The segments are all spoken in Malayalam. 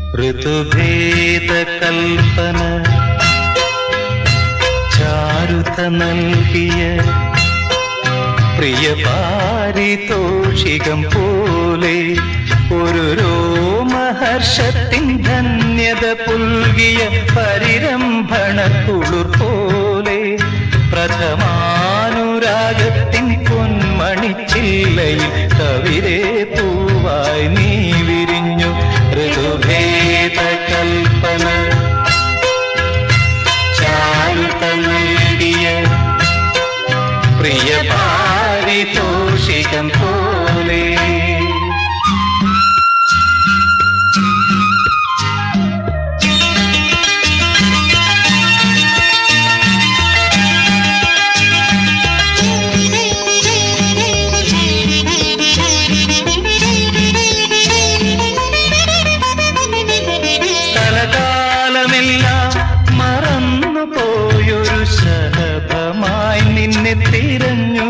ഋതുഭേദ കൽപ്പന ചാരുത നൽകിയ പ്രിയ പാരിതോഷികം പോലെ ഒരു രോമഹർഷത്തിൻ ധന്യത പുൽകിയ പരിരംഭണ കുളിർ പോലെ പ്രഥമാനുരാഗത്തിൻ പൊന്മണിച്ചില്ലയിൽ കവിരെ പൂവായി നീ വിരിഞ്ഞു ഋതുഭേദ കൽപ്പന ചാരുത നൽകിയ പ്രിയ പാരിതോഷികം പോലെ സ്ഥലകാലമെല്ലാം മറന്നു പോയൊരു ശലഭമായി നിന്നെ തിരഞ്ഞു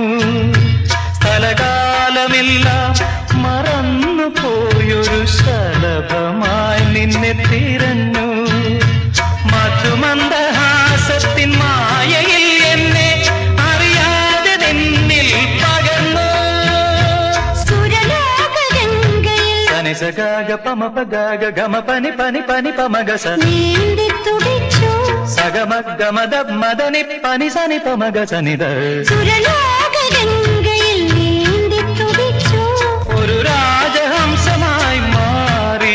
സ്ഥലകാലമെല്ലാം മറന്നു പോയൊരു ശലഭമായി നിന്നെ തിരഞ്ഞു മധുമന്ദഹാസത്തിൻ മായയിൽ എന്നെ അറിയാതെ നിന്നിൽ പകർന്നു സുരലോകഗംഗയിൽ സനിസഗാഗ പമ പഗാഗ ഗമ പനി പനി പനി പമഗസ നീന്തി തുടിച്ചു സഗമ ഗമദ മദനി പനി സനി പമഗ സനിത സുരലോകഗംഗയിൽ നീന്തി തുടിച്ചു ഒരു രാജഹംസമായി മാറി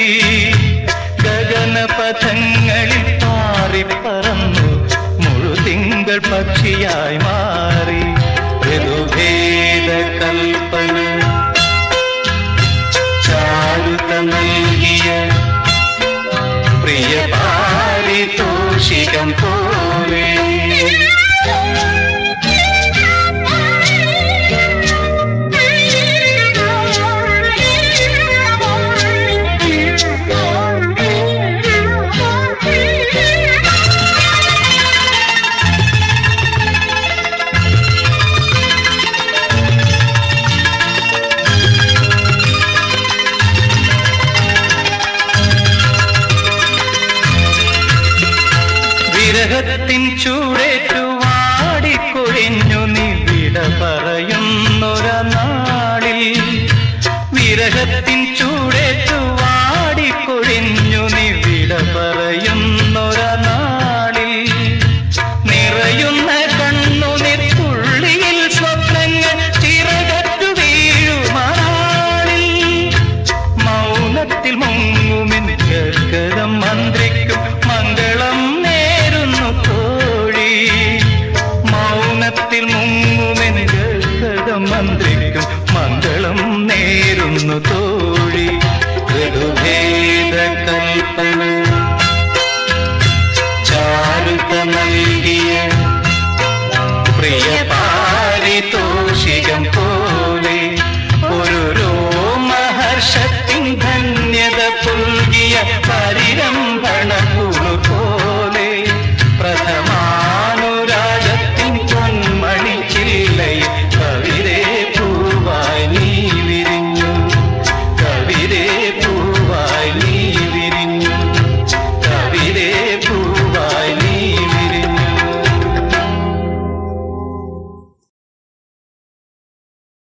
ഗഗനപഥങ്ങളിൽ പാറിപ്പറന്നു മുഴുതിങ്കൾ പക്ഷിയായി മാറി ഋതുഭേദ കൽപ്പന ചാരുത നൽകിയ പ്രിയ പാരിതോഷികം പോലെ വിരഹത്തിൻ ചൂടേറ്റു വാടിക്കൊഴിഞ്ഞു നീ വിട പറയുന്നൊര നാളിൽ വിരഹത്തിൻ ചൂടേറ്റു വാടിക്കൊഴിഞ്ഞു നീ വിട പറയുന്നൊര നാളിൽ നിറയുന്ന കണ്ണുനിർ തുള്ളിയിൽ സ്വപ്നങ്ങൾ ചിറകറ്റു വീഴുമാളിൽ മൗനത്തിൽ മുങ്ങുമിൻ ഗർഗതം മന്ത്രിക്കും മംഗളം നേരുന്നു തോഴി മൗനത്തിൽ മുങ്ങുമിൻ ഗർഗതം മന്ത്രിക്കും മംഗളം നേരുന്നു തോഴി ഋതുഭേദ കൽപ്പന